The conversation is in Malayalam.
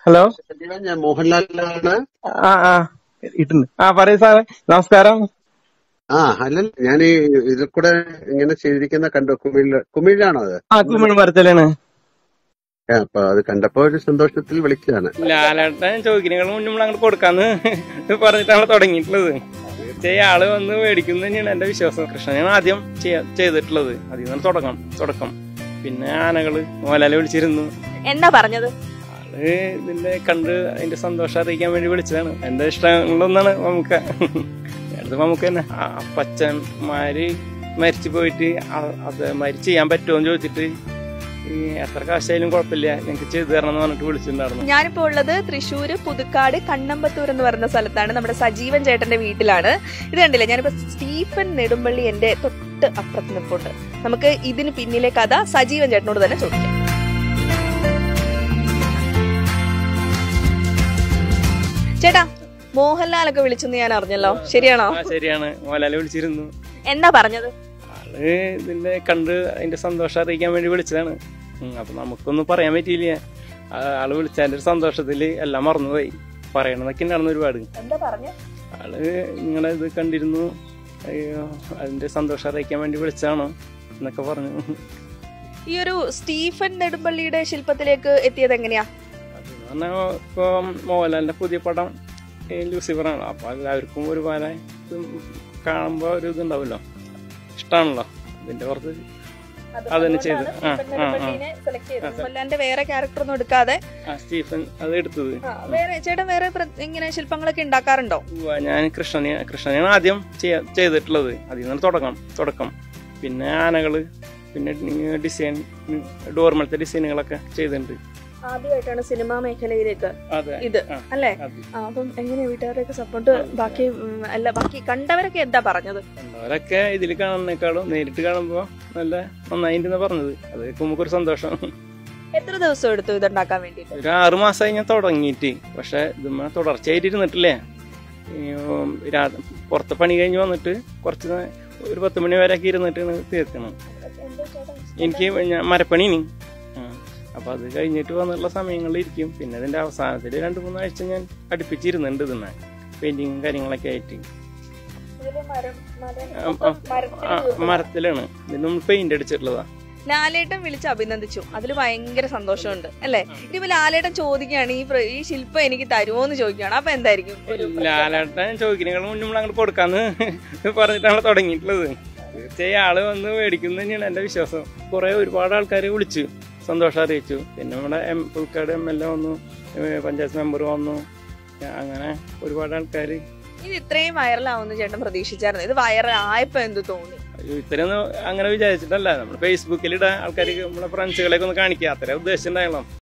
ഹലോ സജീവൻ ഞാൻ മോഹൻലാലാണ് ആ ആ ഇട്ടുണ്ട് ആ പറയൂ സാറേ നമസ്കാരം ആ അല്ല ഞാൻ ഈ ഇതിൽ കൂടെ ഇങ്ങനെ ചെയ്തിരിക്കുന്ന കണ്ടു കുമിഴ് കുമിഴാണോ അത് ആ കുമ്മിണി മരത്തിലാണ് ആ, അപ്പൊ അത് കണ്ടപ്പോ ഒരു സന്തോഷത്തിൽ വിളിച്ചതാണ് ലാലേട്ടൻ ചോദിക്കുന്നതിനേക്കാൾ മുന്നേ നമ്മൾ അങ്ങോട്ട് കൊടുക്കാന്ന് പറഞ്ഞിട്ടാണ് തുടങ്ങിയിട്ടുള്ളത് തീർച്ചയായും ആള് വന്ന് മേടിക്കുന്ന തന്നെയാണ് എന്റെ വിശ്വാസം കൃഷ്ണനാണ് ആദ്യം ചെയ്യാ- ചെയ്തിട്ടുള്ളത് അതിൽ നിന്ന് തുടങ്ങാം തുടക്കം പിന്നെ ആനകള് മോലാലെ വിളിച്ചിരുന്നു എന്താ പറഞ്ഞത് ആള് ഇതിന്റെ കണ്ട് അതിന്റെ സന്തോഷം അറിയിക്കാൻ വേണ്ടി വിളിച്ചതാണ് എന്റെ ഇഷ്ടങ്ങളൊന്നാണ് നമുക്ക് അടുത്ത് നമുക്ക് തന്നെ ആ പച്ചന്മാര് മരിച്ചു പോയിട്ട് അ- അത് മരിച്ച് ചെയ്യാൻ പറ്റുമോ എന്ന് ചോദിച്ചിട്ട് ഈ എത്ര കാശായാലും കുഴപ്പമില്ല ഞങ്ങൾക്ക് ചെയ്തു തരണം എന്ന് പറഞ്ഞിട്ട് വിളിച്ചിട്ടുണ്ടായിരുന്നു ഞാനിപ്പോ ഉള്ളത് തൃശ്ശൂര് പുതുക്കാട് കണ്ണമ്പത്തൂർ എന്ന് പറയുന്ന സ്ഥലത്താണ് നമ്മുടെ സജീവൻ ചേട്ടന്റെ വീട്ടിലാണ് ഇത് കണ്ടില്ലേ ഞാനിപ്പോ സ്റ്റീഫൻ നെടുമ്പള്ളി എന്റെ തൊട്ട് അപ്പുറത്ത് നിൽപ്പുണ്ട് നമുക്ക് ഇതിന് പിന്നിലെ കഥ സജീവൻ ചേട്ടനോട് തന്നെ ചോദിക്കാം ചേട്ടാ മോഹൻലാലൊക്കെ വിളിച്ചെന്ന് ഞാൻ അറിഞ്ഞല്ലോ ശരിയാണോ ആ ശരിയാണ് മോലാലെ വിളിച്ചിരുന്നു എന്താ പറഞ്ഞത് ആള് ഇതിന്റെ കണ്ട് അതിന്റെ സന്തോഷം അറിയിക്കാൻ വേണ്ടി വിളിച്ചതാണ് ഉം, അപ്പൊ നമുക്കൊന്നും പറയാൻ പറ്റിയില്ല ആ, ആള് വിളിച്ചതിന്റെ ഒരു സന്തോഷത്തില് എല്ലാം മറന്നുപോയി പറയണതൊക്കെ ഉണ്ടായിരുന്നു ഒരുപാട് എന്താ പറഞ്ഞ ആള് നിങ്ങളെ ഇത് കണ്ടിരുന്നു അയ്യോ അതിന്റെ സന്തോഷം അറിയിക്കാൻ വേണ്ടി വിളിച്ചതാണോ എന്നൊക്കെ പറഞ്ഞു ഈ ഒരു സ്റ്റീഫൻ നെടുമ്പള്ളിയുടെ ശില്പത്തിലേക്ക് എത്തിയത് എങ്ങനെയാ അത് പറഞ്ഞാൽ ഇപ്പൊ മോഹൻലാലിന്റെ പുതിയ പടം ഈ ലൂസിഫറാണ് അപ്പൊ എല്ലാവർക്കും ഒരു പോലെ കാണുമ്പോ ഒരു ഇതുണ്ടാവുമല്ലോ ഇഷ്ടമാണല്ലോ അതിന്റെ പുറത്ത് അതന്നെ ചെയ്തു. ആ, ആ, ആ. മോഹൻലാലിന്റെ വേറെ ക്യാരക്ടർ ഒന്നും എടുക്കാതെ ആ സ്റ്റീഫൻ അത് എടുത്തത് ആ, വേറെ ചേട്ടൻ വേറെ പ്ര- ഇങ്ങനെ ശില്പങ്ങളൊക്കെ ഉണ്ടാക്കാറുണ്ടോ ഉവ്വ, ഞാൻ കൃഷ്ണനെ കൃഷ്ണനെയാണ് ആദ്യം ചെയ്യാ- ചെയ്തിട്ടുള്ളത് അതിൽ നിന്ന് തുടങ്ങാം തുടക്കം പിന്നെ ആനകള് പിന്നെ ഡിസൈൻ ഡോർമലത്തെ ഡിസൈനുകളൊക്കെ ചെയ്തിട്ടുണ്ട് ആദ്യമായിട്ടാണ് സിനിമാ മേഖലയിലേക്ക് അതെ ഇത് ആ, അല്ലേ അത് ആ, അപ്പം എങ്ങനെ വീട്ടുകാരുടെയൊക്കെ സപ്പോർട്ട് ബാക്കി ഉം, അല്ല ബാക്കി കണ്ടവരൊക്കെ എന്താ പറഞ്ഞത് കണ്ടവരൊക്കെ ഇതിൽ കാണുന്നേക്കാളും നേരിട്ട് കാണുമ്പോ നല്ല നന്നായിട്ടെന്ന് പറഞ്ഞത് അത് കേൾക്കുമ്പോൾ ഒരു സന്തോഷം എത്ര ദിവസം എടുത്തു ഇതുണ്ടാക്കാൻ വേണ്ടിട്ട് ഒരു ആറു മാസമായി ഞാൻ തുടങ്ങിയിട്ട് പക്ഷെ ഇതുമ്മ തുടർച്ചയായിട്ട് ഇരുന്നിട്ടില്ലേ ഈ, ഉം, രാ- പുറത്ത് പണി കഴിഞ്ഞ് വന്നിട്ട് കുറച്ച് നേ- ഒരു പത്ത് മണി വരെയൊക്കെ ഇരുന്നിട്ടാണ് തീർക്കണം എനിക്ക് ഞാൻ മരപ്പണിനി അപ്പൊ അത് കഴിഞ്ഞിട്ട് വന്നിട്ടുള്ള സമയങ്ങളിൽ ഇരിക്കും പിന്നെ ഇതിന്റെ അവസാനത്തിൽ രണ്ടു മൂന്നാഴ്ച ഞാൻ അടുപ്പിച്ചിരുന്നുണ്ട് ഇതിന്ന് പെയിന്റിങ്ങും കാര്യങ്ങളൊക്കെ ആയിട്ട് ആ, ആ, ആ, മരത്തിലാണ് ഇത് നമ്മൾ പെയിന്റ് അടിച്ചിട്ടുള്ളതാ ലാലേട്ടൻ വിളിച്ച് അഭിനന്ദിച്ചു അതിൽ ഭയങ്കര സന്തോഷമുണ്ട് അല്ലേ ഇനിയിപ്പോ ലാലേട്ടൻ ചോദിക്കുകയാണ് ഈ പ്ര- ഈ ശില്പം എനിക്ക് തരുമോ എന്ന് ചോദിക്കുകയാണ് അപ്പൊ എന്തായിരിക്കും ഒരു ലാലേട്ടൻ ചോദിക്കുന്നതിനേക്കാൾ മുന്നേ നമ്മൾ അങ്ങോട്ട് കൊടുക്കാന്ന് പറഞ്ഞിട്ടാണ് തുടങ്ങിയിട്ടുള്ളത് തീർച്ചയായും ആള് വന്ന് മേടിക്കുന്ന തന്നെയാണ് എന്റെ വിശ്വാസം കുറെ ഒരുപാട് ആൾക്കാരെ വിളിച്ചു സന്തോഷം അറിയിച്ചു പിന്നെ നമ്മുടെ M Pulkkad M L A വന്നു ഏ, പഞ്ചായത്ത് മെമ്പർ വന്നു അങ്ങനെ ഒരുപാട് ആൾക്കാർ ഇത് ഇത്രയും വൈറലാവുമെന്ന് ചേട്ടൻ പ്രതീക്ഷിച്ചായിരുന്നു ഇത് വൈറലായപ്പോ എന്ത് തോന്നി ഇത്രയൊന്നും അങ്ങനെ വിചാരിച്ചിട്ടല്ല നമ്മൾ ഫേസ്ബുക്കിലിടാൻ ആൾക്കാർക്ക് നമ്മളെ ഫ്രണ്ട്സുകളെയൊക്കെ ഒന്ന് കാണിക്കുക അത്രേ ഉദ്ദേശിച്ചിട്ടുണ്ടായിരുന്നു